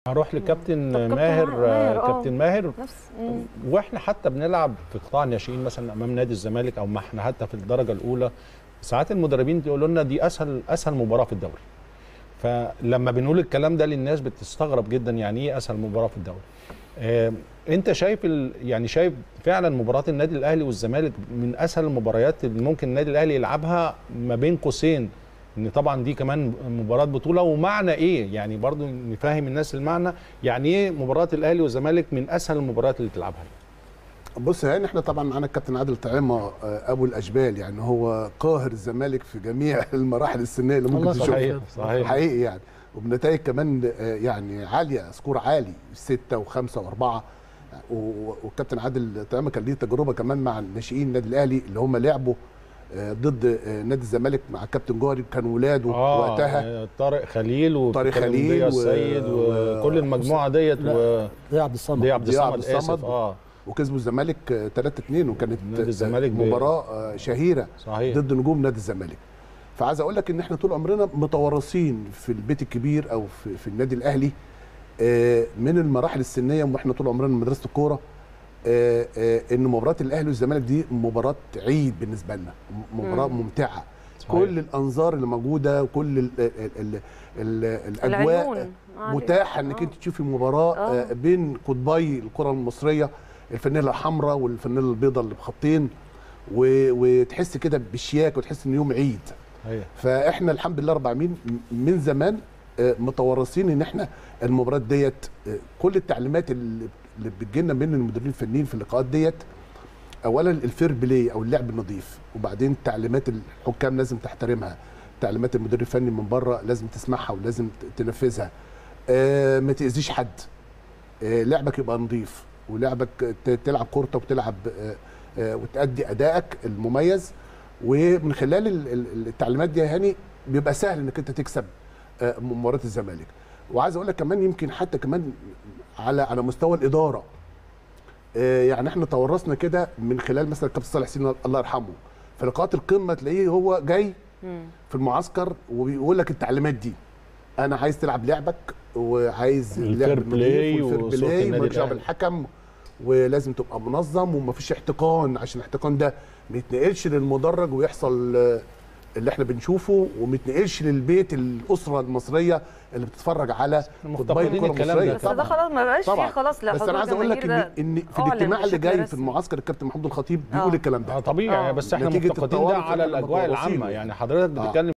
هروح لكابتن طب كابتن ماهر ماهر، آه. كابتن ماهر نفس مم. واحنا حتى بنلعب في قطاع الناشئين مثلا امام نادي الزمالك او ما احنا حتى في الدرجه الاولى ساعات المدربين يقولوا لنا دي اسهل اسهل مباراه في الدوري فلما بنقول الكلام ده للناس بتستغرب جدا يعني ايه اسهل مباراه في الدوري آه انت شايف ال... يعني شايف فعلا مباراه النادي الاهلي والزمالك من اسهل المباريات اللي ممكن النادي الاهلي يلعبها ما بين قوسين ان طبعا دي كمان مباراه بطوله ومعنى ايه يعني برضو نفهم الناس المعنى يعني ايه مباراه الاهلي والزمالك من اسهل المباريات اللي تلعبها بص يعني احنا طبعا معانا الكابتن عادل طعيمه آه، ابو الاشبال يعني هو قاهر الزمالك في جميع المراحل السنيه اللي ممكن الله تشوفها صحيح صحيح حقيقي يعني وبنتائج كمان آه، يعني عاليه سكور عالي ستة وخمسة وأربعة و- والكابتن عادل طعيمه كان ليه تجربه كمان مع الناشئين النادي الاهلي اللي هم لعبوا آه، ضد آه، نادي الزمالك مع كابتن جوهري كان ولاده وقتها آه طارق خليل طارق وكابتن خليل ضياء و- السيد و- وكل المجموعه ديت لا. و ضياء عبد الصمد ضياء عبد ضياء الصمد عبد الصمد. اسف اه وكسبوا الزمالك 3 2 وكانت نادي الزمالك ب- مباراه آه، شهيره صحيح ضد نجوم نادي الزمالك فعايز اقول لك ان احنا طول عمرنا متوارثين في البيت الكبير او في, في النادي الاهلي آه، من المراحل السنيه واحنا طول عمرنا من مدرسه الكوره آه، آه، ان مباراه الاهلي والزمالك دي مباراه عيد بالنسبه لنا م- مباراه مم. ممتعه صحيح. كل الانظار اللي موجوده وكل ال ال ال ال الاجواء العيون عليك. متاحه انك آه. انت تشوفي مباراه آه. آه، بين قطبي الكره المصريه الفانيلا الحمراء والفانيلا البيضاء اللي بخطين و- وتحس كده بالشياك وتحس ان يوم عيد صحيح فاحنا الحمد لله رب العالمين من زمان آه، متورثين ان احنا المباريات ديت آه، كل التعليمات اللي اللي بتجيلنا من المدربين الفنيين في اللقاءات ديت اولا الفير بلاي او اللعب النظيف وبعدين تعليمات الحكام لازم تحترمها تعليمات المدير الفني من بره لازم تسمعها ولازم ت- تنفذها آه، ما تاذيش حد آه، لعبك يبقى نظيف ولعبك ت- تلعب كورتك وتلعب آه، آه، وتأدي ادائك المميز ومن خلال ال- ال- التعليمات دي يا هاني بيبقى سهل انك انت تكسب آه، مباراه الزمالك وعايز اقول لك كمان يمكن حتى كمان على على مستوى الاداره آه، يعني احنا تورثنا كده من خلال مثلا الكابتن صالح سين الله يرحمه في لقاءات القمه تلاقيه هو جاي مم. في المعسكر وبيقول لك التعليمات دي انا عايز تلعب لعبك وعايز الفير لعب بلاي نظيف والفير وصوت بلاي النادي ومالكش دعوه الأهلي. بالحكم ولازم تبقى منظم ومفيش احتقان عشان الاحتقان ده ما يتنقلش للمدرج ويحصل آه، اللي احنا بنشوفه وما يتنقلش للبيت الاسره المصريه اللي بتتفرج على مفتقدين قطبي الكره الكلام ده. المصريه بس ده طبعا خلاص ما بقاش فيه طبعا خلاص لا بس حضور انا عايز اقول لك ان, جماهير ده إن في أعلن الاجتماع اللي بشكل جاي في رسمي. المعسكر الكابتن محمود الخطيب بيقول آه. الكلام ده اه طبيعي آه. بس احنا نتيجة مفتقدين ده التوارث على اللي الاجواء متوارثينه العامه يعني حضرتك آه. بتتكلم